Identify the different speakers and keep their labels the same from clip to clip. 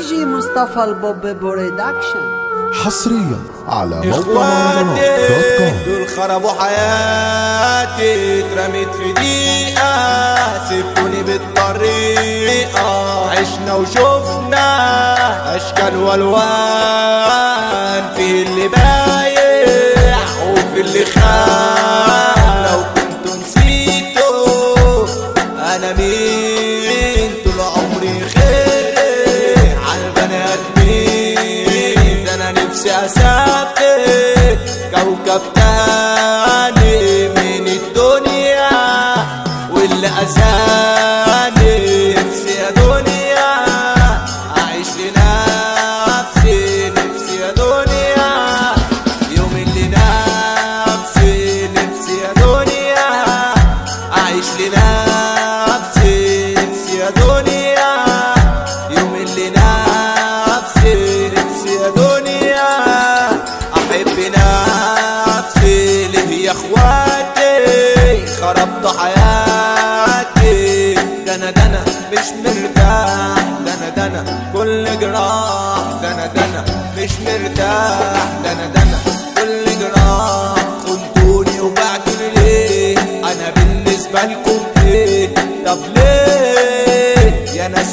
Speaker 1: جي مصطفى البوب برودكشن
Speaker 2: حصريا على موقع
Speaker 3: اخواتي
Speaker 2: مهرجانات دوت كوم
Speaker 3: دول خربوا حياتي اترميت في دقيقة سبتوني بالطريقة عشنا وشفنا أشكال والوان في اللي بايع وفي اللي خان لو كنتوا نسيتوا أنا مين طول عمري خير عالبني آدمين ده أنا نفسي أسافر كوكب تاني من الدنيا واللي أذاني نفسي يا دنيا أعيش لنفسي نفسي يا دنيا يوم اللي نفسي نفسي يا دنيا أعيش لنفسي نفسي يا دنيا يوم اللي نفسي نفسي يا دنيا أحب نفسي ليه يا إخواتي خربت حياتي ده أنا ده أنا مش مرتاح ده أنا ده أنا كل جراح ده أنا ده أنا مش مرتاح ده أنا ده أنا كل جراح خنتوني وبعتوني ليه أنا بالنسبة لكم إيه طب ليه يا ناس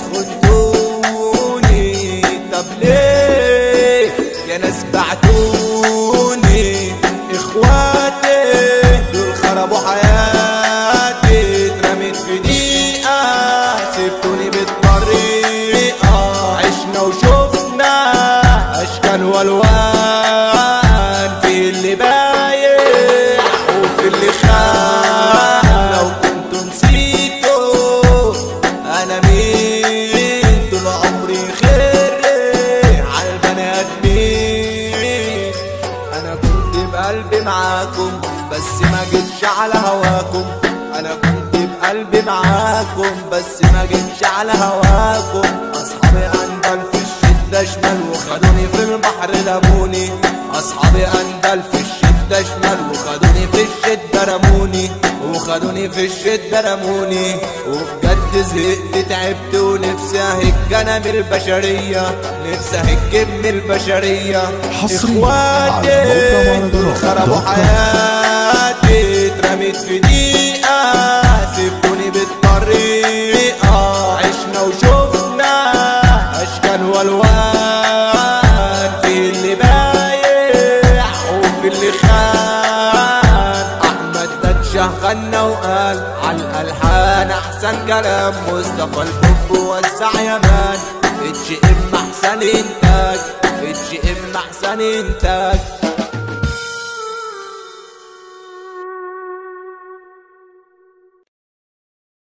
Speaker 3: خنتوني طب ليه يا ناس بعتوني اخواتي دول خربوا حياتي اترميت في دقيقة سبتوني بالطريقة عشنا وشفنا أشكال والوان في اللي بايع وفي اللي خان لو كنتوا نسيتوا أنا مين طول عمري خير عالبني آدمين انا كنت بقلبي معاكم بس ما جيتش على هواكم انا كنت بقلبي معاكم بس ما جيتش على هواكم اصحابي اندل في الشدة شمال وخدوني في البحر لموني اصحابي اندل في الشدة شمال وخدوني في الشدة رموني وخدوني في الشدة رموني وبجد زهقت تعبت ونفسي اهج انا من البشرية نفسي اهج من البشرية
Speaker 2: حصرياً على موقع
Speaker 3: اخواتي
Speaker 2: مهرجانات
Speaker 3: دول خربوا
Speaker 2: دوت كوم.
Speaker 3: حياتي اترميت في دقيقة سبتوني بالطريقة عشنا وشفنا أشكال والوان في اللي بايع وفي اللي خان أحمد دتشه غنى وقال عالألحان أحسن كلام مصطفى الحب وسع يا مان اتش ام أحسن إنتاج اتش ام أحسن إنتاج